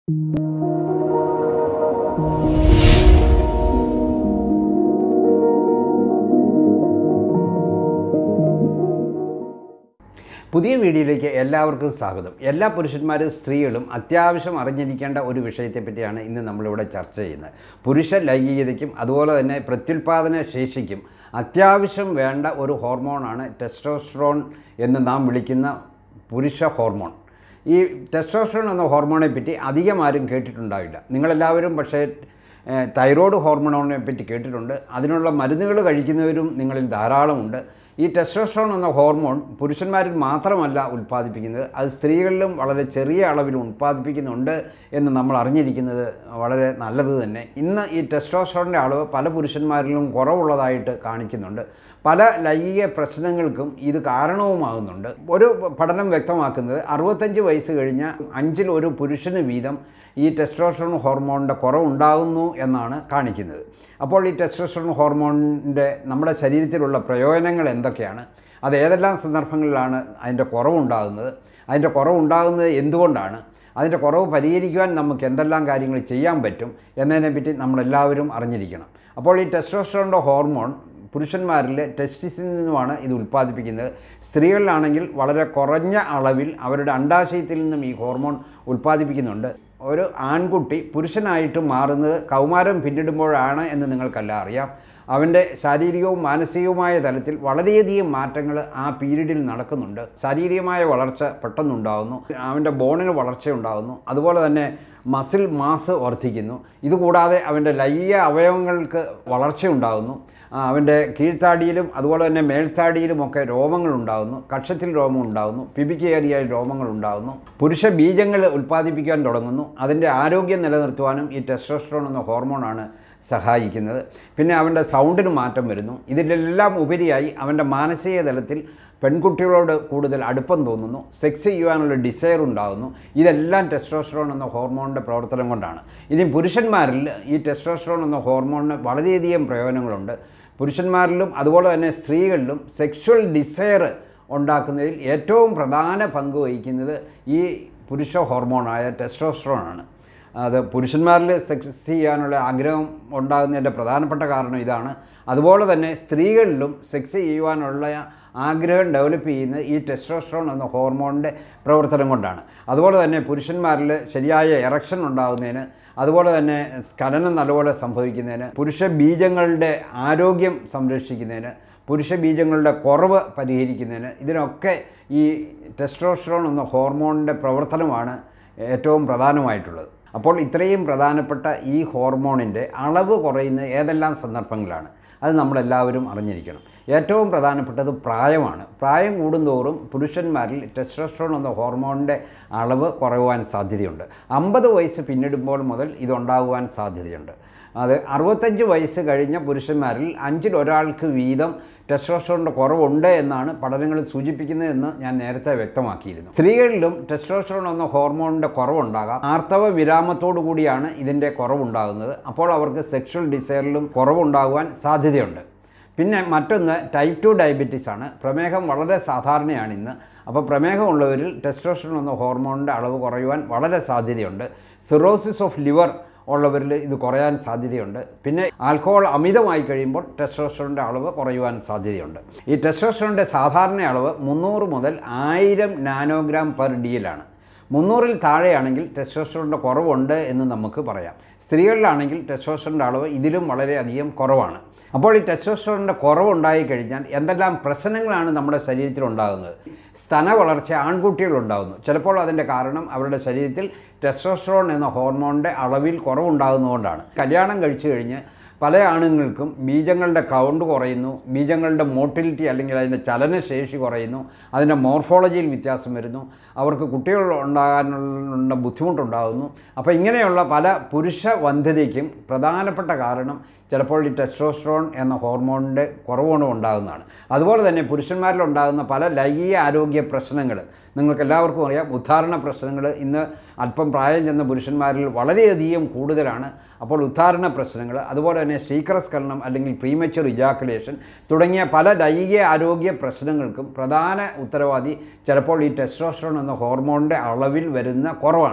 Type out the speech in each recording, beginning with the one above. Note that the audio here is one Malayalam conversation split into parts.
പുതിയ വീഡിയോയിലേക്ക് എല്ലാവർക്കും സ്വാഗതം എല്ലാ പുരുഷന്മാരും സ്ത്രീകളും അത്യാവശ്യം അറിഞ്ഞിരിക്കേണ്ട ഒരു വിഷയത്തെ പറ്റിയാണ് ഇന്ന് നമ്മളിവിടെ ചർച്ച ചെയ്യുന്നത് പുരുഷ ലൈംഗികതയ്ക്കും അതുപോലെ തന്നെ പ്രത്യുൽപാദന ശേഷിക്കും അത്യാവശ്യം വേണ്ട ഒരു ഹോർമോണാണ് ടെസ്റ്റോസ്ട്രോൺ എന്ന് നാം വിളിക്കുന്ന പുരുഷ ഹോർമോൺ ഈ ടെസ്റ്റോസ്ട്രോൺ എന്ന ഹോർമോണെ പറ്റി അധികം ആരും കേട്ടിട്ടുണ്ടാവില്ല നിങ്ങളെല്ലാവരും പക്ഷേ ഏഹ്, തൈറോയ്ഡ് ഹോർമോണിനെ പറ്റി കേട്ടിട്ടുണ്ട് അതിനുള്ള മരുന്നുകൾ കഴിക്കുന്നവരും നിങ്ങളിൽ ധാരാളമുണ്ട് ഈ ടെസ്റ്റോസ്ട്രോൺ എന്ന ഹോർമോൺ പുരുഷന്മാരിൽ മാത്രമല്ല ഉൽപ്പാദിപ്പിക്കുന്നത് അത് സ്ത്രീകളിലും വളരെ ചെറിയ അളവിൽ ഉൽപ്പാദിപ്പിക്കുന്നുണ്ട് എന്ന് നമ്മൾ അറിഞ്ഞിരിക്കുന്നത് വളരെ നല്ലത് തന്നെ ഇന്ന് ഈ ടെസ്റ്റോസ്ട്രോണിൻ്റെ അളവ് പല പുരുഷന്മാരിലും കുറവുള്ളതായിട്ട് കാണിക്കുന്നുണ്ട് പല ലൈംഗിക പ്രശ്നങ്ങൾക്കും ഇത് കാരണവുമാകുന്നുണ്ട് ഒരു പഠനം വ്യക്തമാക്കുന്നത് അറുപത്തഞ്ച് വയസ്സ് കഴിഞ്ഞ അഞ്ചിൽ ഒരു പുരുഷന് വീതം ഈ ടെസ്റ്റോസ്ട്രോൺ ഹോർമോണിൻ്റെ കുറവുണ്ടാകുന്നു എന്നാണ് കാണിക്കുന്നത് അപ്പോൾ ഈ ടെസ്റ്റോസ്ട്രോൺ ഹോർമോണിൻ്റെ നമ്മുടെ ശരീരത്തിലുള്ള പ്രയോജനങ്ങൾ എന്തൊക്കെയാണ് അത് ഏതെല്ലാം സന്ദർഭങ്ങളിലാണ് അതിൻ്റെ കുറവുണ്ടാകുന്നത് അതിൻ്റെ കുറവുണ്ടാകുന്നത് എന്തുകൊണ്ടാണ് അതിൻ്റെ കുറവ് പരിഹരിക്കുവാൻ നമുക്ക് എന്തെല്ലാം കാര്യങ്ങൾ ചെയ്യാൻ പറ്റും എന്നതിനെപ്പറ്റി നമ്മളെല്ലാവരും അറിഞ്ഞിരിക്കണം അപ്പോൾ ഈ ടെസ്റ്റോസ്ട്രോണിൻ്റെ ഹോർമോൺ പുരുഷന്മാരിൽ ടെസ്റ്റിസിൽ നിന്നുമാണ് ഇത് ഉൽപ്പാദിപ്പിക്കുന്നത് സ്ത്രീകളിലാണെങ്കിൽ വളരെ കുറഞ്ഞ അളവിൽ അവരുടെ അണ്ടാശയത്തിൽ നിന്നും ഈ ഹോർമോൺ ഉൽപ്പാദിപ്പിക്കുന്നുണ്ട് ഒരു ആൺകുട്ടി പുരുഷനായിട്ട് മാറുന്നത് കൗമാരം പിന്നിടുമ്പോഴാണ് എന്ന് നിങ്ങൾക്കെല്ലാം അറിയാം അവൻ്റെ ശാരീരികവും മാനസികവുമായ തലത്തിൽ വളരെയധികം മാറ്റങ്ങൾ ആ പീരീഡിൽ നടക്കുന്നുണ്ട് ശാരീരികമായ വളർച്ച പെട്ടെന്നുണ്ടാകുന്നു അവൻ്റെ ബോണിന് വളർച്ചയുണ്ടാകുന്നു അതുപോലെ തന്നെ മസിൽ മാസ് വർദ്ധിക്കുന്നു ഇതുകൂടാതെ അവൻ്റെ ലൈംഗിക അവയവങ്ങൾക്ക് വളർച്ചയുണ്ടാകുന്നു ആ, അവൻ്റെ കീഴ്ത്താടിയിലും അതുപോലെ തന്നെ മേൽത്താടിയിലുമൊക്കെ രോമങ്ങൾ ഉണ്ടാകുന്നു കക്ഷത്തിൽ രോമം ഉണ്ടാകുന്നു പിപിക്കേറിയ രോമങ്ങൾ ഉണ്ടാകുന്നു പുരുഷ ബീജങ്ങൾ ഉൽപ്പാദിപ്പിക്കാൻ തുടങ്ങുന്നു അതിൻ്റെ ആരോഗ്യം നിലനിർത്തുവാനും ഈ ടെസ്റ്റോസ്ട്രോൺ എന്ന ഹോർമോണാണ് സഹായിക്കുന്നത് പിന്നെ അവൻ്റെ സൗണ്ടിന് മാറ്റം വരുന്നു ഇതിലെല്ലാം ഉപരിയായി അവൻ്റെ മാനസിക തലത്തിൽ പെൺകുട്ടികളോട് കൂടുതൽ അടുപ്പം തോന്നുന്നു സെക്സ് ചെയ്യുവാനുള്ള ഡിസയർ ഉണ്ടാകുന്നു ഇതെല്ലാം ടെസ്റ്റോസ്ട്രോൺ എന്ന ഹോർമോണിൻ്റെ പ്രവർത്തനം കൊണ്ടാണ് ഇനി പുരുഷന്മാരിൽ ഈ ടെസ്റ്റോസ്ട്രോൺ എന്ന ഹോർമോണിന് വളരെയധികം പ്രയോജനങ്ങളുണ്ട് പുരുഷന്മാരിലും അതുപോലെ തന്നെ സ്ത്രീകളിലും സെക്ഷുവൽ ഡിസയർ ഉണ്ടാക്കുന്നതിൽ ഏറ്റവും പ്രധാന പങ്ക് വഹിക്കുന്നത് ഈ പുരുഷ ഹോർമോണായ ടെസ്റ്റോസ്ട്രോൺ ആണ് അത് പുരുഷന്മാരിൽ സെക്സ് ചെയ്യാനുള്ള ആഗ്രഹം ഉണ്ടാകുന്നതിൻ്റെ പ്രധാനപ്പെട്ട കാരണം ഇതാണ് അതുപോലെ തന്നെ സ്ത്രീകളിലും സെക്സ് ചെയ്യുവാനുള്ള ആഗ്രഹം ഡെവലപ്പ് ചെയ്യുന്നത് ഈ ടെസ്റ്റോസ്ട്രോൺ എന്ന ഹോർമോണിൻ്റെ പ്രവർത്തനം കൊണ്ടാണ് അതുപോലെ തന്നെ പുരുഷന്മാരിൽ ശരിയായ എറക്ഷൻ ഉണ്ടാകുന്നതിന് അതുപോലെ തന്നെ സ്ഖലനം നല്ലപോലെ സംഭവിക്കുന്നതിന് പുരുഷ ബീജങ്ങളുടെ ആരോഗ്യം സംരക്ഷിക്കുന്നതിന് പുരുഷ ബീജങ്ങളുടെ കുറവ് പരിഹരിക്കുന്നതിന് ഇതിനൊക്കെ ഈ ടെസ്റ്റോസ്ട്രോൺ എന്ന ഹോർമോണിൻ്റെ പ്രവർത്തനമാണ് ഏറ്റവും പ്രധാനമായിട്ടുള്ളത് അപ്പോൾ ഇത്രയും പ്രധാനപ്പെട്ട ഈ ഹോർമോണിൻ്റെ അളവ് കുറയുന്നത് ഏതെല്ലാം സന്ദർഭങ്ങളിലാണ് അത് നമ്മളെല്ലാവരും അറിഞ്ഞിരിക്കണം ഏറ്റവും പ്രധാനപ്പെട്ടത് പ്രായമാണ് പ്രായം കൂടുന്തോറും പുരുഷന്മാരിൽ ടെസ്റ്റോസ്ട്രോൺ എന്ന ഹോർമോണിൻ്റെ അളവ് കുറയുവാൻ സാധ്യതയുണ്ട് അമ്പത് വയസ്സ് പിന്നിടുമ്പോൾ മുതൽ ഇതുണ്ടാകുവാൻ സാധ്യതയുണ്ട് അത് അറുപത്തഞ്ച് വയസ്സ് കഴിഞ്ഞ പുരുഷന്മാരിൽ അഞ്ചിൽ ഒരാൾക്ക് വീതം ടെസ്റ്റോസ്ട്രോണിൻ്റെ കുറവുണ്ട് എന്നാണ് പഠനങ്ങൾ സൂചിപ്പിക്കുന്നതെന്ന് ഞാൻ നേരത്തെ വ്യക്തമാക്കിയിരുന്നു സ്ത്രീകളിലും ടെസ്റ്റോസ്ട്രോൺ എന്ന ഹോർമോണിൻ്റെ കുറവുണ്ടാകാം ആർത്തവ വിരാമത്തോടു കൂടിയാണ് ഇതിൻ്റെ കുറവുണ്ടാകുന്നത് അപ്പോൾ അവർക്ക് സെക്ഷൽ ഡിസയറിലും കുറവുണ്ടാകുവാൻ സാധ്യതയുണ്ട് പിന്നെ മറ്റൊന്ന് ടൈപ്പ് ടു ഡയബറ്റീസ് ആണ് പ്രമേഹം വളരെ സാധാരണയാണ് ഇന്ന് അപ്പോൾ പ്രമേഹമുള്ളവരിൽ ടെസ്റ്റോസ്ട്രോൺ എന്ന ഹോർമോണിൻ്റെ അളവ് കുറയുവാൻ വളരെ സാധ്യതയുണ്ട് സിറോസിസ് ഓഫ് ലിവർ ഉള്ളവരിൽ ഇത് കുറയാൻ സാധ്യതയുണ്ട് പിന്നെ ആൽക്കഹോൾ അമിതമായി കഴിയുമ്പോൾ ടെസ്റ്റോസ്ട്രോണിൻ്റെ അളവ് കുറയുവാൻ സാധ്യതയുണ്ട് ഈ ടെസ്റ്റോസ്ട്രോണിൻ്റെ സാധാരണ അളവ് മുന്നൂറ് മുതൽ ആയിരം നാനോഗ്രാം പെർ ഡിയിലാണ് മുന്നൂറിൽ താഴെയാണെങ്കിൽ ടെസ്റ്റോസ്ട്രോണിൻ്റെ കുറവുണ്ട് എന്ന് നമുക്ക് പറയാം സ്ത്രീകളിലാണെങ്കിൽ ടെസ്റ്റോസ്ട്രോണിൻ്റെ അളവ് ഇതിലും വളരെയധികം കുറവാണ് അപ്പോൾ ഈ ടെസ്റ്റോസ്ട്രോണിൻ്റെ കുറവുണ്ടായി കഴിഞ്ഞാൽ എന്തെല്ലാം പ്രശ്നങ്ങളാണ് നമ്മുടെ ശരീരത്തിൽ ഉണ്ടാകുന്നത് സ്തന വളർച്ച ആൺകുട്ടികളുണ്ടാകുന്നു ചിലപ്പോൾ അതിൻ്റെ കാരണം അവരുടെ ശരീരത്തിൽ ടെസ്റ്റോസ്ട്രോൺ എന്ന ഹോർമോണിൻ്റെ അളവിൽ കുറവുണ്ടാകുന്നതുകൊണ്ടാണ് കല്യാണം കഴിച്ചു കഴിഞ്ഞ് പല ആണുങ്ങൾക്കും ബീജങ്ങളുടെ കൗണ്ട് കുറയുന്നു ബീജങ്ങളുടെ മോട്ടിലിറ്റി അല്ലെങ്കിൽ അതിൻ്റെ ചലനശേഷി കുറയുന്നു അതിൻ്റെ മോർഫോളജിയിൽ വ്യത്യാസം വരുന്നു അവർക്ക് കുട്ടികൾ ഉണ്ടാകാനുള്ള ബുദ്ധിമുട്ടുണ്ടാകുന്നു അപ്പോൾ ഇങ്ങനെയുള്ള പല പുരുഷ വന്ധ്യതയ്ക്കും പ്രധാനപ്പെട്ട കാരണം ചിലപ്പോൾ ഈ ടെസ്റ്റോസ്ട്രോൺ എന്ന ഹോർമോണിൻ്റെ കുറവുകൊണ്ട് ഉണ്ടാകുന്നതാണ് അതുപോലെ തന്നെ പുരുഷന്മാരിലുണ്ടാകുന്ന പല ലൈംഗിക ആരോഗ്യ പ്രശ്നങ്ങൾ നിങ്ങൾക്ക് എല്ലാവർക്കും അറിയാം ഉദ്ധാരണ പ്രശ്നങ്ങൾ ഇന്ന് അല്പം പ്രായം ചെന്ന പുരുഷന്മാരിൽ വളരെയധികം കൂടുതലാണ് അപ്പോൾ ഉദ്ധാരണ പ്രശ്നങ്ങൾ അതുപോലെ തന്നെ ശീഘ്രസ്ഖലനം അല്ലെങ്കിൽ പ്രീമച്ചുർ ഇജാക്കുലേഷൻ തുടങ്ങിയ പല ലൈംഗിക ആരോഗ്യ പ്രശ്നങ്ങൾക്കും പ്രധാന ഉത്തരവാദി ചിലപ്പോൾ ഈ ടെസ്റ്റോസ്ട്രോൺ എന്ന ഹോർമോണിൻ്റെ അളവിൽ വരുന്ന കുറവാണ്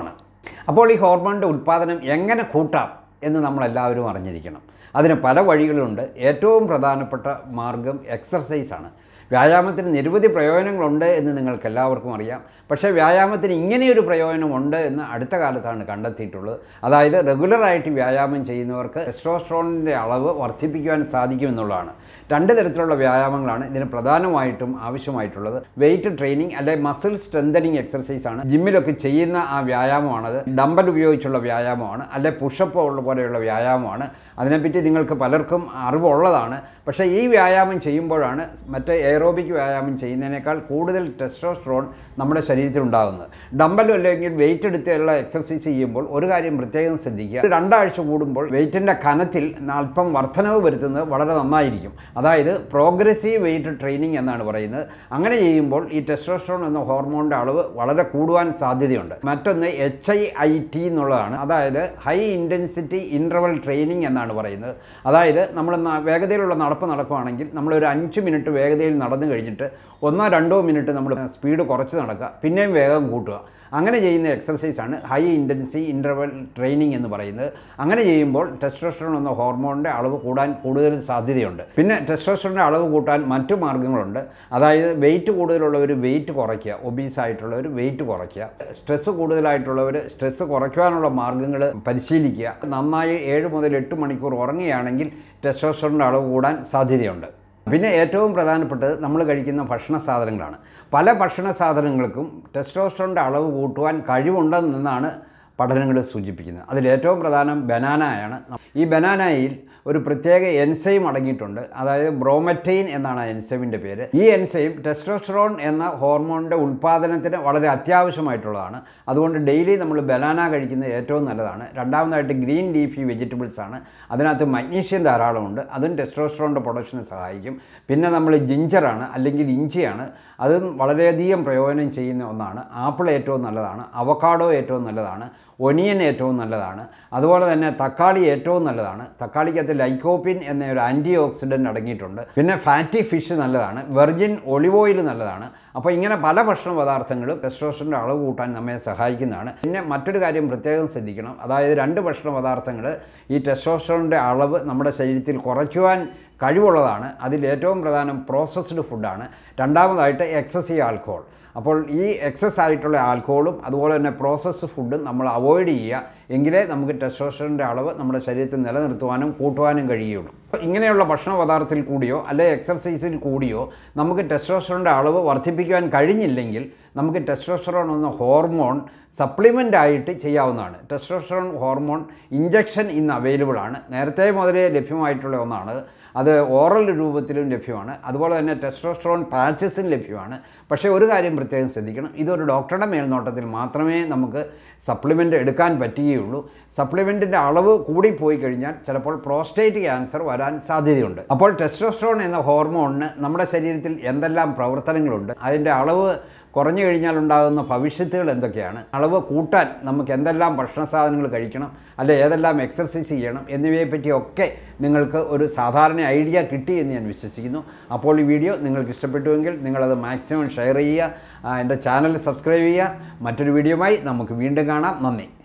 അപ്പോൾ ഈ ഹോർമോണിൻ്റെ ഉൽപ്പാദനം എങ്ങനെ കൂട്ടാം എന്ന് നമ്മളെല്ലാവരും അറിഞ്ഞിരിക്കണം അതിന് പല വഴികളുണ്ട് ഏറ്റവും പ്രധാനപ്പെട്ട മാർഗം എക്സർസൈസാണ് വ്യായാമത്തിന് നിരവധി പ്രയോജനങ്ങളുണ്ട് എന്ന് നിങ്ങൾക്ക് എല്ലാവർക്കും അറിയാം പക്ഷേ വ്യായാമത്തിന് ഇങ്ങനെയൊരു പ്രയോജനമുണ്ട് എന്ന് അടുത്ത കാലത്താണ് കണ്ടെത്തിയിട്ടുള്ളത് അതായത് റെഗുലറായിട്ട് വ്യായാമം ചെയ്യുന്നവർക്ക് ടെസ്ട്രോസ്ട്രോണിൻ്റെ അളവ് വർദ്ധിപ്പിക്കുവാൻ സാധിക്കുമെന്നുള്ളതാണ് രണ്ട് തരത്തിലുള്ള വ്യായാമങ്ങളാണ് ഇതിന് പ്രധാനമായിട്ടും ആവശ്യമായിട്ടുള്ളത് വെയിറ്റ് ട്രെയിനിങ് അല്ലെ മസിൽ സ്ട്രെങ്തനിങ് എക്സർസൈസ് ആണ് ജിമ്മിലൊക്കെ ചെയ്യുന്ന ആ വ്യായാമമാണത് ഡമ്പൽ ഉപയോഗിച്ചുള്ള വ്യായാമമാണ് അല്ലെ പുഷപ്പ് ഉള്ള പോലെയുള്ള വ്യായാമമാണ് അതിനെപ്പറ്റി നിങ്ങൾക്ക് പലർക്കും അറിവുള്ളതാണ് പക്ഷേ ഈ വ്യായാമം ചെയ്യുമ്പോഴാണ് മറ്റേ എയറോബിക് വ്യായാമം ചെയ്യുന്നതിനേക്കാൾ കൂടുതൽ ടെസ്ട്രോസ്ട്രോൺ നമ്മുടെ ശരീരത്തിൽ ഉണ്ടാകുന്നത് ഡമ്പലും അല്ലെങ്കിൽ വെയിറ്റ് എടുത്തുള്ള എക്സർസൈസ് ചെയ്യുമ്പോൾ ഒരു കാര്യം പ്രത്യേകം ശ്രദ്ധിക്കുക രണ്ടാഴ്ച കൂടുമ്പോൾ വെയിറ്റിൻ്റെ കനത്തിൽ അല്പം വർധനവ് വരുത്തുന്നത് വളരെ നന്നായിരിക്കും അതായത് പ്രോഗ്രസീവ് വെയിറ്റ് ട്രെയിനിങ് എന്നാണ് പറയുന്നത് അങ്ങനെ ചെയ്യുമ്പോൾ ഈ ടെസ്ട്രോസ്ട്രോൺ എന്ന ഹോർമോണിൻ്റെ അളവ് വളരെ കൂടുവാൻ സാധ്യതയുണ്ട് മറ്റൊന്ന് എച്ച് ഐ ഐ ടി എന്നുള്ളതാണ് അതായത് ഹൈ ഇൻറ്റൻസിറ്റി ഇൻ്റർവൽ ട്രെയിനിങ് എന്നാണ് പറയുന്നത് അതായത് നമ്മൾ ന- വേഗതയിലുള്ള നടപ്പ് നടക്കുകയാണെങ്കിൽ നമ്മളൊരു അഞ്ച് മിനിറ്റ് വേഗതയിൽ നടന്നു കഴിഞ്ഞിട്ട് ഒന്നോ രണ്ടോ മിനിറ്റ് നമ്മൾ സ്പീഡ് കുറച്ച് നടക്കുക പിന്നെയും വേഗം കൂട്ടുക അങ്ങനെ ചെയ്യുന്ന എക്സർസൈസാണ് ഹൈ ഇൻറ്റൻസി ഇൻ്റർവൽ ട്രെയിനിങ് എന്ന് പറയുന്നത് അങ്ങനെ ചെയ്യുമ്പോൾ ടെസ്റ്റോസ്റ്ററോൺ എന്ന ഹോർമോണിൻ്റെ അളവ് കൂടാൻ കൂടുതൽ സാധ്യതയുണ്ട് പിന്നെ ടെസ്റ്റോസ്റ്ററോണിൻ്റെ അളവ് കൂട്ടാൻ മറ്റു മാർഗ്ഗങ്ങളുണ്ട് അതായത് വെയിറ്റ് കൂടുതലുള്ളവർ വെയിറ്റ് കുറയ്ക്കുക ഒബീസ് ആയിട്ടുള്ളവർ വെയിറ്റ് കുറയ്ക്കുക സ്ട്രെസ്സ് കൂടുതലായിട്ടുള്ളവർ സ്ട്രെസ്സ് കുറയ്ക്കാനുള്ള മാർഗ്ഗങ്ങൾ പരിശീലിക്കുക നന്നായി ഏഴ് മുതൽ എട്ട് മണിക്കൂർ ഉറങ്ങുകയാണെങ്കിൽ ടെസ്റ്റോസ്റ്ററോണിൻ്റെ അളവ് കൂടാൻ സാധ്യതയുണ്ട് പിന്നെ ഏറ്റവും പ്രധാനപ്പെട്ടത് നമ്മൾ കഴിക്കുന്ന ഭക്ഷണ സാധനങ്ങളാണ് പല ഭക്ഷണ സാധനങ്ങൾക്കും ടെസ്റ്റോസ്റ്ററോണിൻ്റെ അളവ് കൂട്ടുവാൻ കഴിവുണ്ടെന്നാണ് പഠനങ്ങൾ സൂചിപ്പിക്കുന്നത് അതിൽ ഏറ്റവും പ്രധാനം ബനാനയാണ് ഈ ബനാനയിൽ ഒരു പ്രത്യേക എൻസൈം അടങ്ങിയിട്ടുണ്ട് അതായത് ബ്രോമറ്റൈൻ എന്നാണ് ആ എൻസൈമിൻ്റെ പേര് ഈ എൻസൈം ടെസ്റ്റോസ്റ്ററോൺ എന്ന ഹോർമോണിൻ്റെ ഉൽപ്പാദനത്തിന് വളരെ അത്യാവശ്യമായിട്ടുള്ളതാണ് അതുകൊണ്ട് ഡെയിലി നമ്മൾ ബനാന കഴിക്കുന്നത് ഏറ്റവും നല്ലതാണ് രണ്ടാമതായിട്ട് ഗ്രീൻ ലീഫി വെജിറ്റബിൾസ് ആണ് അതിനകത്ത് മഗ്നീഷ്യം ധാരാളമുണ്ട് അതും ടെസ്റ്റോസ്റ്ററോണിൻ്റെ പ്രൊഡക്ഷന് സഹായിക്കും പിന്നെ നമ്മൾ ജിഞ്ചറാണ് അല്ലെങ്കിൽ ഇഞ്ചിയാണ് അതും വളരെയധികം പ്രയോജനം ചെയ്യുന്ന ഒന്നാണ് ആപ്പിൾ ഏറ്റവും നല്ലതാണ് അവക്കാഡോ ഏറ്റവും നല്ലതാണ് ഒനിയൻ ഏറ്റവും നല്ലതാണ് അതുപോലെ തന്നെ തക്കാളി ഏറ്റവും നല്ലതാണ് തക്കാളിക്കകത്ത് ലൈക്കോപ്പിൻ എന്ന ഒരു ആൻറ്റി ഓക്സിഡൻറ്റ് അടങ്ങിയിട്ടുണ്ട് പിന്നെ ഫാറ്റി ഫിഷ് നല്ലതാണ് വെർജിൻ ഒളിവ് ഓയിൽ നല്ലതാണ് അപ്പോൾ ഇങ്ങനെ പല ഭക്ഷണ പദാർത്ഥങ്ങളും ടെസ്റ്റോസ്റ്ററിൻ്റെ അളവ് കൂട്ടാൻ നമ്മെ സഹായിക്കുന്നതാണ് പിന്നെ മറ്റൊരു കാര്യം പ്രത്യേകം ശ്രദ്ധിക്കണം അതായത് രണ്ട് ഭക്ഷണ പദാർത്ഥങ്ങൾ ഈ ടെസ്റ്റോസ്റ്ററിൻ്റെ അളവ് നമ്മുടെ ശരീരത്തിൽ കുറയ്ക്കുവാൻ കഴിവുള്ളതാണ് അതിൽ ഏറ്റവും പ്രധാനം പ്രോസസ്ഡ് ഫുഡാണ് രണ്ടാമതായിട്ട് എക്സസീവ് ആൽക്കഹോൾ അപ്പോൾ ഈ എക്സസ് ആയിട്ടുള്ള ആൽക്കഹോളും അതുപോലെ തന്നെ പ്രോസസ്ഡ് ഫുഡും നമ്മൾ അവോയ്ഡ് ചെയ്യുക എങ്കിലേ നമുക്ക് ടെസ്റ്റോസ്റ്ററിൻ്റെ അളവ് നമ്മുടെ ശരീരത്തിൽ നിലനിർത്തുവാനും കൂട്ടുവാനും കഴിയുള്ളൂ അപ്പോൾ ഇങ്ങനെയുള്ള ഭക്ഷണ പദാർത്ഥത്തിൽ കൂടിയോ അല്ലെ എക്സർസൈസിൽ കൂടിയോ നമുക്ക് ടെസ്റ്റോസ്റ്ററിൻ്റെ അളവ് വർദ്ധിപ്പിക്കുവാൻ കഴിഞ്ഞില്ലെങ്കിൽ നമുക്ക് ടെസ്റ്റോസ്റ്ററോൺ എന്ന ഹോർമോൺ സപ്ലിമെൻ്റ് ആയിട്ട് ചെയ്യാവുന്നതാണ് ടെസ്റ്റോസ്റ്ററോൺ ഹോർമോൺ ഇഞ്ചക്ഷൻ ഇന്ന് അവൈലബിൾ ആണ് നേരത്തെ മുതലേ ലഭ്യമായിട്ടുള്ള ഒന്നാണ് അത് ഓറൽ രൂപത്തിലും ലഭ്യമാണ് അതുപോലെ തന്നെ ടെസ്റ്റോസ്ട്രോൺ പാച്ചസും ലഭ്യമാണ് പക്ഷേ ഒരു കാര്യം പ്രത്യേകം ശ്രദ്ധിക്കണം ഇതൊരു ഡോക്ടറുടെ മേൽനോട്ടത്തിൽ മാത്രമേ നമുക്ക് സപ്ലിമെൻ്റ് എടുക്കാൻ പറ്റുകയുള്ളൂ സപ്ലിമെൻറ്റിൻ്റെ അളവ് കൂടിപ്പോയി കഴിഞ്ഞാൽ ചിലപ്പോൾ പ്രോസ്റ്റേറ്റ് ക്യാൻസർ വരാൻ സാധ്യതയുണ്ട് അപ്പോൾ ടെസ്റ്റോസ്ട്രോൺ എന്ന ഹോർമോണിന് നമ്മുടെ ശരീരത്തിൽ എന്തെല്ലാം പ്രവർത്തനങ്ങളുണ്ട് അതിൻ്റെ അളവ് കുറഞ്ഞു കഴിഞ്ഞാൽ ഉണ്ടാകുന്ന ഭവിഷ്യത്തുകൾ എന്തൊക്കെയാണ് അളവ് കൂട്ടാൻ നമുക്ക് എന്തെല്ലാം ഭക്ഷണ സാധനങ്ങൾ കഴിക്കണം അല്ലെ ഏതെല്ലാം എക്സർസൈസ് ചെയ്യണം എന്നിവയെപ്പറ്റിയൊക്കെ നിങ്ങൾക്ക് ഒരു സാധാരണ ഐഡിയ കിട്ടി എന്ന് ഞാൻ വിശ്വസിക്കുന്നു അപ്പോൾ ഈ വീഡിയോ നിങ്ങൾക്ക് ഇഷ്ടപ്പെട്ടുവെങ്കിൽ നിങ്ങളത് മാക്സിമം ഷെയർ ചെയ്യുക ആ, എൻ്റെ ചാനൽ സബ്സ്ക്രൈബ് ചെയ്യുക മറ്റൊരു വീഡിയോയുമായി നമുക്ക് വീണ്ടും കാണാം നന്ദി